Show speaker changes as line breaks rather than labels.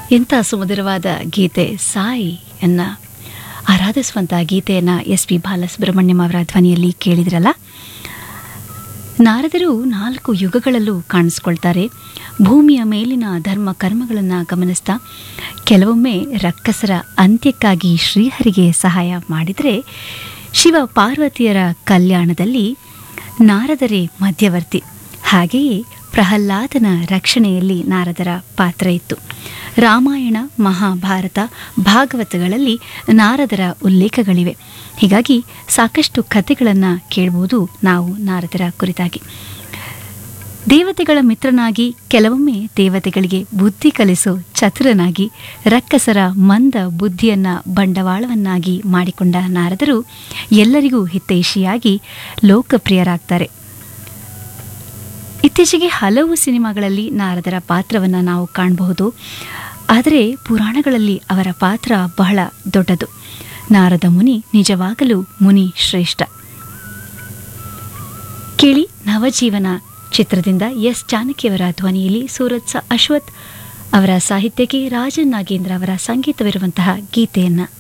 ಎಂಥ ಸುಮಧುರವಾದ ಗೀತೆ ಸಾಯಿ ಅನ್ನ ಆರಾಧಿಸುವಂಥ ಗೀತೆಯನ್ನು ಎಸ್ ಪಿ ಬಾಲಸುಬ್ರಹ್ಮಣ್ಯಂ ಅವರ ಧ್ವನಿಯಲ್ಲಿ ಕೇಳಿದ್ರಲ್ಲ ನಾರದರು ನಾಲ್ಕು ಯುಗಗಳಲ್ಲೂ ಕಾಣಿಸ್ಕೊಳ್ತಾರೆ ಭೂಮಿಯ ಮೇಲಿನ ಧರ್ಮ ಕರ್ಮಗಳನ್ನು ಗಮನಿಸ್ತಾ ಕೆಲವೊಮ್ಮೆ ರಕ್ಕಸರ ಅಂತ್ಯಕ್ಕಾಗಿ ಶ್ರೀಹರಿಗೆ ಸಹಾಯ ಮಾಡಿದರೆ ಶಿವ ಪಾರ್ವತಿಯರ ಕಲ್ಯಾಣದಲ್ಲಿ ನಾರದರೇ ಮಧ್ಯವರ್ತಿ ಹಾಗೆಯೇ ಪ್ರಹ್ಲಾದನ ರಕ್ಷಣೆಯಲ್ಲಿ ನಾರದರ ಪಾತ್ರ ಇತ್ತು ರಾಮಾಯಣ ಮಹಾಭಾರತ ಭಾಗವತಗಳಲ್ಲಿ ನಾರದರ ಉಲ್ಲೇಖಗಳಿವೆ ಹೀಗಾಗಿ ಸಾಕಷ್ಟು ಕಥೆಗಳನ್ನು ಕೇಳಬಹುದು ನಾವು ನಾರದರ ಕುರಿತಾಗಿ ದೇವತೆಗಳ ಮಿತ್ರನಾಗಿ ಕೆಲವೊಮ್ಮೆ ದೇವತೆಗಳಿಗೆ ಬುದ್ಧಿ ಕಲಿಸೋ ಚತುರನಾಗಿ ರಕ್ಕಸರ ಮಂದ ಬುದ್ಧಿಯನ್ನ ಬಂಡವಾಳವನ್ನಾಗಿ ಮಾಡಿಕೊಂಡ ನಾರದರು ಎಲ್ಲರಿಗೂ ಹಿತೈಷಿಯಾಗಿ ಲೋಕಪ್ರಿಯರಾಗ್ತಾರೆ ಇತ್ತೀಚೆಗೆ ಹಲವು ಸಿನಿಮಾಗಳಲ್ಲಿ ನಾರದರ ಪಾತ್ರವನ್ನು ನಾವು ಕಾಣಬಹುದು ಆದರೆ ಪುರಾಣಗಳಲ್ಲಿ ಅವರ ಪಾತ್ರ ಬಹಳ ದೊಡ್ಡದು ನಾರದ ಮುನಿ ನಿಜವಾಗಲೂ ಮುನಿ ಶ್ರೇಷ್ಠ ಕೇಳಿ ನವಜೀವನ ಚಿತ್ರದಿಂದ ಎಸ್ ಜಾನಕಿಯವರ ಧ್ವನಿಯಲ್ಲಿ ಸೂರತ್ಸ ಅಶ್ವಥ್ ಅವರ ಸಾಹಿತ್ಯಕ್ಕೆ ರಾಜನ್ ನಾಗೇಂದ್ರ ಅವರ ಸಂಗೀತವಿರುವಂತಹ ಗೀತೆಯನ್ನು